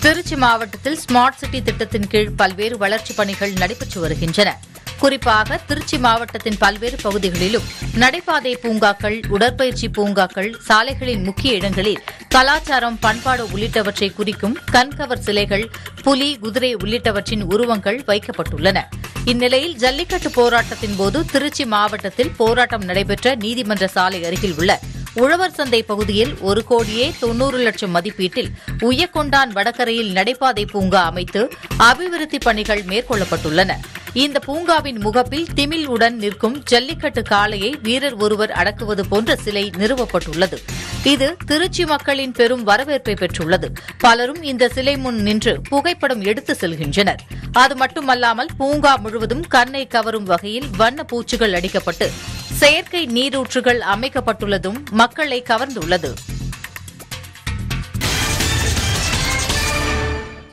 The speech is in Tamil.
திருச்சி மாவட்டத்தில் ஸ்மார்ட் சிட்டி திட்டத்தின் கீழ் பல்வேறு வளர்ச்சிப் பணிகள் நடைபெற்று வருகின்றன குறிப்பாக திருச்சி மாவட்டத்தின் பல்வேறு பகுதிகளிலும் நடைபாதை பூங்காக்கள் உடற்பயிற்சி பூங்காக்கள் சாலைகளின் முக்கிய இடங்களில் கலாச்சாரம் பண்பாடு உள்ளிட்டவற்றை குறிக்கும் கண்கவர் சிலைகள் புலி குதிரை உள்ளிட்டவற்றின் உருவங்கள் வைக்கப்பட்டுள்ளன இந்நிலையில் ஜல்லிக்கட்டு போராட்டத்தின் போது திருச்சி மாவட்டத்தில் போராட்டம் நடைபெற்ற நீதிமன்ற சாலை அருகில் உள்ள உழவர் சந்தை பகுதியில் ஒரு கோடியே தொன்னூறு லட்சம் மதிப்பீட்டில் உய்யக்கொண்டான் வடகரையில் நடைபாதை பூங்கா அமைத்து அபிவிருத்தி பணிகள் மேற்கொள்ளப்பட்டுள்ளன இந்த பூங்காவின் முகப்பில் திமில் உடன் நிற்கும் ஜல்லிக்கட்டு காளையை வீரர் ஒருவர் அடக்குவது போன்ற சிலை நிறுவப்பட்டுள்ளது இது திருச்சி மக்களின் பெரும் வரவேற்பை பெற்றுள்ளது பலரும் இந்த சிலை முன் நின்று புகைப்படம் எடுத்து செல்கின்றனர் அது மட்டுமல்லாமல் பூங்கா முழுவதும் கண்ணை கவரும் வகையில் வண்ண பூச்சுகள் அடிக்கப்பட்டு செயற்கை நீரூற்றுகள் அமைக்கப்பட்டுள்ளதும் மக்களை கவர்ந்துள்ளது